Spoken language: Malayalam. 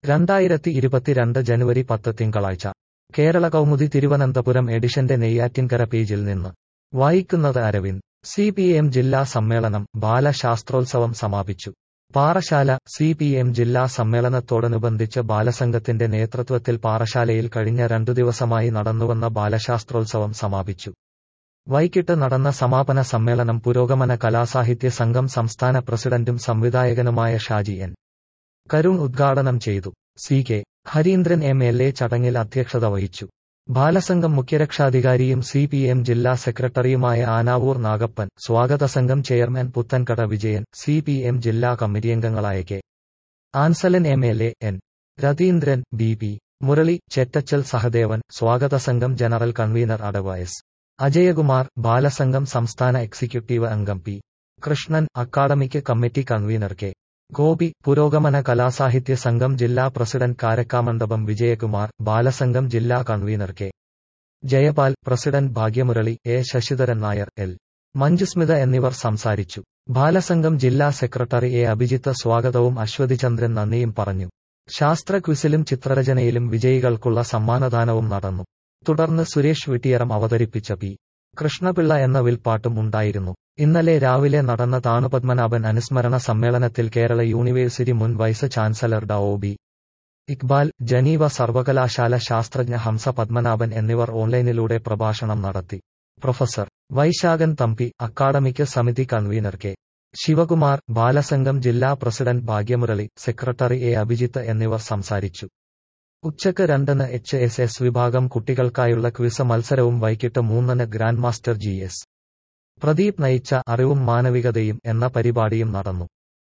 രണ്ടായിരത്തി ഇരുപത്തിരണ്ട് ജനുവരി പത്ത് തിങ്കളാഴ്ച കേരള കൗമുദി തിരുവനന്തപുരം എഡിഷന്റെ നെയ്യാറ്റിൻകര പേജിൽ നിന്ന് വായിക്കുന്നത് അരവിന്ദ് സി പി എം ജില്ലാ സമ്മേളനം ബാലശാസ്ത്രോത്സവം സമാപിച്ചു പാറശാല സി പി എം ജില്ലാ സമ്മേളനത്തോടനുബന്ധിച്ച് ബാലസംഘത്തിന്റെ നേതൃത്വത്തിൽ പാറശാലയിൽ കഴിഞ്ഞ രണ്ടു ദിവസമായി നടന്നുവന്ന ബാലശാസ്ത്രോത്സവം സമാപിച്ചു വൈകിട്ട് നടന്ന സമാപന സമ്മേളനം പുരോഗമന കലാസാഹിത്യ സംഘം സംസ്ഥാന പ്രസിഡന്റും സംവിധായകനുമായ ഷാജി എൻ കരുൺ ഉദ്ഘാടനം ചെയ്തു C K Hareendran M L A ചടങ്ങിൽ അധ്യക്ഷത വഹിച്ചു ബാലസംഘം മുഖ്യരക്ഷാധികാരിയും സി പി എം ജില്ലാ സെക്രട്ടറിയുമായ ആനാവൂർ നാഗപ്പൻ സ്വാഗത സംഘം chairman Puthenkada Vijayan C P M ജില്ലാ കമ്മിറ്റിയംഗങ്ങളായ K Anselan M L A N Ratheendran B P Murali Chettachal Sahadevan സ്വാഗത സംഘം ജനറൽ കൺവീനർ അടവ എസ് അജയകുമാർ ബാലസംഘം സംസ്ഥാന എക്സിക്യൂട്ടീവ് അംഗം P Krishnan academic committee convener K Gopi പുരോഗമന കലാസാഹിത്യ സംഘം ജില്ലാ പ്രസിഡന്റ് കാരക്കാമണ്ഡപം വിജയകുമാർ ബാലസംഘം ജില്ലാ convener K Jayapal president Bhagyamurali A Sasidharan Nair L Manjusmitha എന്നിവർ സംസാരിച്ചു ബാലസംഘം ജില്ലാ സെക്രട്ടറി എ അഭിജിത്ത് സ്വാഗതവും അശ്വതിചന്ദ്രൻ നന്ദിയും പറഞ്ഞു ശാസ്ത്ര ക്വിസിലും ചിത്രരചനയിലും വിജയികൾക്കുള്ള സമ്മാനദാനവും നടന്നു തുടർന്ന് സുരേഷ് വിട്ടിയറം അവതരിപ്പിച്ച പി കൃഷ്ണപിള്ള എന്ന വിൽപ്പാട്ടും ഉണ്ടായിരുന്നു ഇന്നലെ രാവിലെ നടന്ന താണുപത്മനാഭൻ അനുസ്മരണ സമ്മേളനത്തിൽ കേരള യൂണിവേഴ്സിറ്റി മുൻ വൈസ് ചാൻസലർ ഡ ഒ ബി ഇക്ബാൽ ജനീവ സർവകലാശാല ശാസ്ത്രജ്ഞ ഹംസ പത്മനാഭൻ എന്നിവർ ഓൺലൈനിലൂടെ പ്രഭാഷണം നടത്തി പ്രൊഫസർ വൈശാഖൻ തമ്പി അക്കാദമിക് സമിതി കൺവീനർ കെ ശിവകുമാർ ബാലസംഘം ജില്ലാ president Bhagyamurali secretary A Abhijith എന്നിവർ സംസാരിച്ചു ഉച്ചക്ക് രണ്ടിന് എച്ച് എസ് എസ് വിഭാഗം കുട്ടികൾക്കായുള്ള ക്വിസ് മത്സരവും വൈകിട്ട് മൂന്നിന് grand master G S Pradeep നയിച്ച അറിവും മാനവികതയും എന്ന പരിപാടിയും നടന്നു